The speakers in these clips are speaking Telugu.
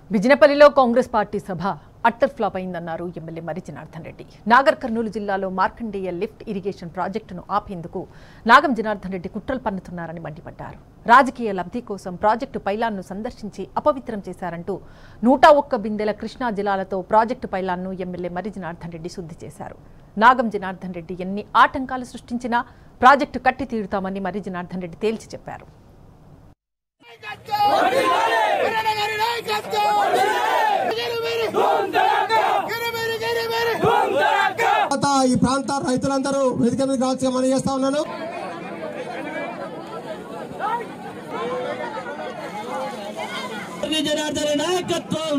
బిజినపల్లిలో కాంగ్రెస్ పార్టీ సభ అట్టర్ ఫ్లాప్ అయిందన్నారు ఎమ్మెల్యే మరి జనార్దన్ రెడ్డి నాగర్ కర్నూలు జిల్లాలో మార్కండేయ లిఫ్ట్ ఇరిగేషన్ ప్రాజెక్టును ఆపేందుకు నాగం జనార్దన్ రెడ్డి కుట్రలు పన్నుతున్నారని మండిపడ్డారు రాజకీయ లబ్ధి కోసం ప్రాజెక్టు పైలాన్ను సందర్శించి అపవిత్రం చేశారంటూ నూట ఒక్క బిందెల కృష్ణా జిల్లాలతో ప్రాజెక్టు పైలాన్ను ఎమ్మెల్యే మరి జనార్దన్ రెడ్డి శుద్ధి చేశారు నాగం జనార్దన్ రెడ్డి ఎన్ని ఆటంకాలు సృష్టించినా ప్రాజెక్టు కట్టి తీరుతామని మరి జనార్దన్ రెడ్డి తేల్చి చెప్పారు తర్వాత ఈ ప్రాంత రైతులందరూ వేదిక మీద కావాల్సిన మనం చేస్తా ఉన్నాను జనార్దన నాయకత్వం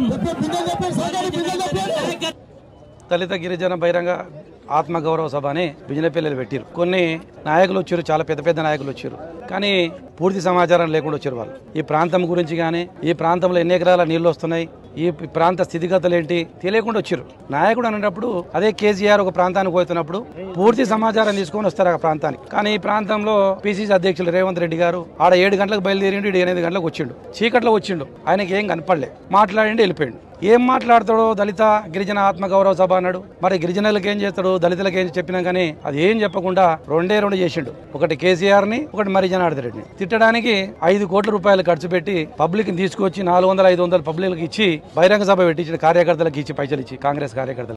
దళిత గిరిజన బహిరంగ ఆత్మగౌరవ సభ అని బిజినపల్లిలు పెట్టారు కొన్ని నాయకులు వచ్చారు చాలా పెద్ద పెద్ద నాయకులు వచ్చారు కానీ పూర్తి సమాచారం లేకుండా వచ్చారు వాళ్ళు ఈ ప్రాంతం గురించి కానీ ఈ ప్రాంతంలో ఎన్ని ఎకరాల నీళ్లు వస్తున్నాయి ఈ ప్రాంత స్థితిగతులు ఏంటి తెలియకుండా వచ్చారు నాయకుడు అనేటప్పుడు అదే కేసీఆర్ ఒక ప్రాంతానికి పోతున్నప్పుడు పూర్తి సమాచారం తీసుకొని వస్తారు ఆ ప్రాంతానికి కానీ ఈ ప్రాంతంలో పిసిసి అధ్యక్షులు రేవంత్ రెడ్డి గారు ఆడ ఏడు గంటలకు బయలుదేరిండు ఈడు ఎనిమిది గంటలకు వచ్చిండు చీకట్లో వచ్చిండు ఆయనకి ఏం కనపడలే మాట్లాడిండి వెళ్ళిపోయిండు ఏం మాట్లాడతాడో దళిత గిరిజన ఆత్మగౌరవ సభ అన్నాడు మరి గిరిజనులకు ఏం చేస్తాడు దళితులకు ఏం చెప్పినా కానీ అది ఏం చెప్పకుండా రెండే రెండు చేసిండు ఒకటి కేసీఆర్ ని ఒకటి మరి జనార్దన్ రెడ్డిని తిట్టడానికి ఐదు కోట్ల రూపాయలు ఖర్చు పెట్టి పబ్లిక్ ని తీసుకొచ్చి నాలుగు వందల ఐదు వందల పబ్లిక్ ఇచ్చి బహిరంగ సభ పెట్టించిన కార్యకర్తలకు ఇచ్చి పైసలు ఇచ్చి కాంగ్రెస్ కార్యకర్తలు